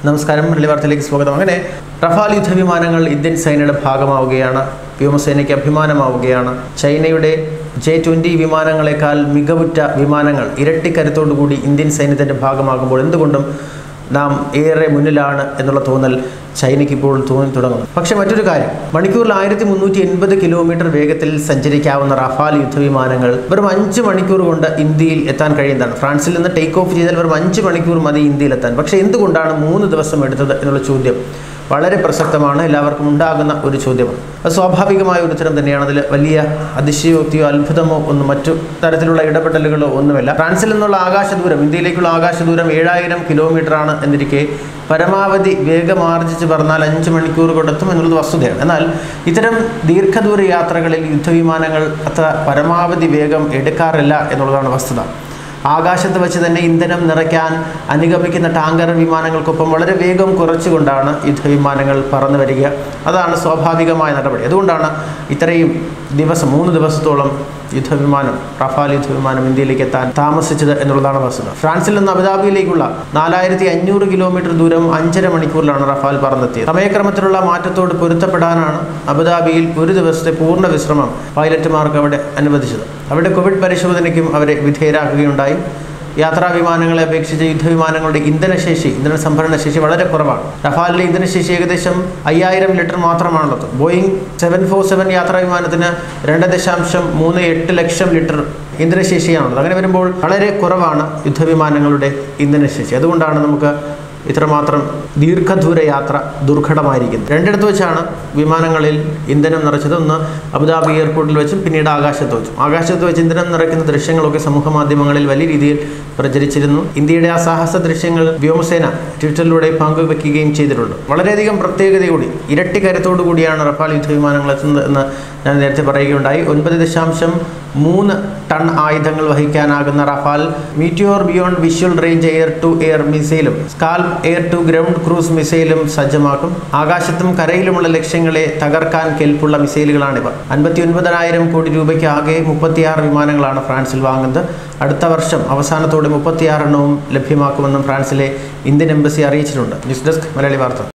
നമസ്കാരം മലയാളി വാർത്തയിലേക്ക് സ്വാഗതം അങ്ങനെ റഫാൽ യുദ്ധവിമാനങ്ങൾ ഇന്ത്യൻ സേനയുടെ ഭാഗമാവുകയാണ് വ്യോമസേനയ്ക്ക് അഭിമാനമാവുകയാണ് ചൈനയുടെ ജെ ട്വൻ്റി വിമാനങ്ങളെക്കാൾ മികവുറ്റ വിമാനങ്ങൾ ഇരട്ടിക്കരുത്തോടുകൂടി ഇന്ത്യൻ സൈന്യത്തിൻ്റെ ഭാഗമാകുമ്പോൾ എന്തുകൊണ്ടും നാം ഏറെ മുന്നിലാണ് എന്നുള്ള തോന്നൽ ചൈനയ്ക്ക് ഇപ്പോൾ തോന്നി തുടങ്ങുന്നു പക്ഷേ മറ്റൊരു കാര്യം മണിക്കൂറിൽ ആയിരത്തി മുന്നൂറ്റി എൺപത് കിലോമീറ്റർ വേഗത്തിൽ സഞ്ചരിക്കാവുന്ന റഫാൽ യുദ്ധവിമാനങ്ങൾ വെറും അഞ്ച് മണിക്കൂർ കൊണ്ട് ഇന്ത്യയിൽ എത്താൻ കഴിയുന്നതാണ് ഫ്രാൻസിൽ നിന്ന് ടേക്ക് ഓഫ് ചെയ്താൽ വെറും അഞ്ച് മണിക്കൂർ മതി ഇന്ത്യയിൽ എത്താൻ പക്ഷേ എന്തുകൊണ്ടാണ് മൂന്ന് ദിവസം എടുത്തത് എന്നുള്ള ചോദ്യം വളരെ പ്രസക്തമാണ് എല്ലാവർക്കും ഉണ്ടാകുന്ന ഒരു ചോദ്യമാണ് അത് സ്വാഭാവികമായ ഒരു ഉത്തരം തന്നെയാണ് അതിൽ വലിയ അതിശയോക്തിയോ അത്ഭുതമോ ഒന്നും മറ്റു തരത്തിലുള്ള ഇടപെടലുകളോ ഒന്നുമില്ല ഫ്രാൻസിൽ നിന്നുള്ള ആകാശ ദൂരം ഇന്ത്യയിലേക്കുള്ള ആകാശ ദൂരം ഏഴായിരം കിലോമീറ്റർ ആണ് എന്നിരിക്കെ പരമാവധി വേഗമാർജിച്ച് പറഞ്ഞാൽ അഞ്ച് മണിക്കൂർ കൊണ്ടെത്തും എന്നുള്ളത് വസ്തുതയാണ് എന്നാൽ ഇത്തരം ദീർഘദൂര യാത്രകളിൽ യുദ്ധവിമാനങ്ങൾ അത്ര പരമാവധി വേഗം എടുക്കാറില്ല എന്നുള്ളതാണ് വസ്തുത ആകാശത്ത് വെച്ച് തന്നെ ഇന്ധനം നിറയ്ക്കാൻ അനുഗമിക്കുന്ന ടാങ്കർ വിമാനങ്ങൾക്കൊപ്പം വളരെ വേഗം കുറച്ചുകൊണ്ടാണ് യുദ്ധവിമാനങ്ങൾ പറന്നു വരിക അതാണ് സ്വാഭാവികമായ നടപടി അതുകൊണ്ടാണ് ഇത്രയും ദിവസം മൂന്ന് ദിവസത്തോളം യുദ്ധവിമാനം റഫാൽ യുദ്ധവിമാനം ഇന്ത്യയിലേക്ക് എത്താൻ താമസിച്ചത് എന്നുള്ളതാണ് വസ്തുത ഫ്രാൻസിൽ നിന്ന് അബുദാബിയിലേക്കുള്ള നാലായിരത്തി അഞ്ഞൂറ് കിലോമീറ്റർ ദൂരം അഞ്ചര മണിക്കൂറിലാണ് റഫാൽ പറന്നെത്തിയത് സമയക്രമത്തിലുള്ള മാറ്റത്തോട് പൊരുത്തപ്പെടാനാണ് അബുദാബിയിൽ ഒരു ദിവസത്തെ പൂർണ്ണ വിശ്രമം പൈലറ്റുമാർക്ക് അവിടെ അനുവദിച്ചത് അവിടെ കോവിഡ് പരിശോധനയ്ക്കും അവരെ വിധേയരാക്കുകയുണ്ടായി യാത്രാ വിമാനങ്ങളെ അപേക്ഷിച്ച് യുദ്ധവിമാനങ്ങളുടെ ഇന്ധനശേഷി ഇന്ധന സംഭരണ ശേഷി വളരെ കുറവാണ് റഫാലിലെ ഇന്ധനശേഷി ഏകദേശം അയ്യായിരം ലിറ്റർ മാത്രമാണുള്ളത് ബോയിങ് സെവൻ ഫോർ സെവൻ യാത്രാ വിമാനത്തിന് രണ്ട് ദശാംശം മൂന്ന് എട്ട് ലക്ഷം ലിറ്റർ ഇന്ധനശേഷിയാണുള്ളത് അങ്ങനെ വരുമ്പോൾ വളരെ കുറവാണ് യുദ്ധവിമാനങ്ങളുടെ ഇന്ധനശേഷി അതുകൊണ്ടാണ് നമുക്ക് ഇത്രമാത്രം ദീർഘദൂര യാത്ര ദുർഘടമായിരിക്കുന്നത് രണ്ടിടത്ത് വെച്ചാണ് വിമാനങ്ങളിൽ ഇന്ധനം നിറച്ചത് ഒന്ന് അബുദാബി എയർപോർട്ടിൽ വെച്ചും പിന്നീട് ആകാശത്ത് വെച്ചും ആകാശത്ത് വെച്ച് ഇന്ധനം നിറയ്ക്കുന്ന ദൃശ്യങ്ങളൊക്കെ സമൂഹ മാധ്യമങ്ങളിൽ വലിയ രീതിയിൽ പ്രചരിച്ചിരുന്നു ഇന്ത്യയുടെ ആ സാഹസ ദൃശ്യങ്ങൾ വ്യോമസേന ട്വിറ്ററിലൂടെ പങ്കുവെക്കുകയും ചെയ്തിട്ടുണ്ട് വളരെയധികം പ്രത്യേകതയോടെ ഇരട്ടി കരുത്തോടു കൂടിയാണ് റഫാൽ യുദ്ധവിമാനങ്ങൾ എത്തുന്നത് എന്ന് ഞാൻ നേരത്തെ പറയുകയുണ്ടായി ഒൻപത് ദശാംശം മൂന്ന് ടൺ ആയുധങ്ങൾ വഹിക്കാനാകുന്ന Rafale meteor beyond visual range air to air മിസൈലും scalp air to ground cruise മിസൈലും സജ്ജമാക്കും ആകാശത്തും കരയിലുമുള്ള ലക്ഷ്യങ്ങളെ തകർക്കാൻ കെൽപ്പുള്ള മിസൈലുകളാണിവ അൻപത്തി ഒൻപതിനായിരം കോടി രൂപയ്ക്ക് ആകെ മുപ്പത്തിയാറ് വിമാനങ്ങളാണ് ഫ്രാൻസിൽ വാങ്ങുന്നത് അടുത്ത വർഷം അവസാനത്തോടെ മുപ്പത്തിയാറെണ്ണവും ലഭ്യമാക്കുമെന്നും ഫ്രാൻസിലെ ഇന്ത്യൻ എംബസി അറിയിച്ചിട്ടുണ്ട് ന്യൂസ് ഡെസ്ക് മലയാളി വാർത്ത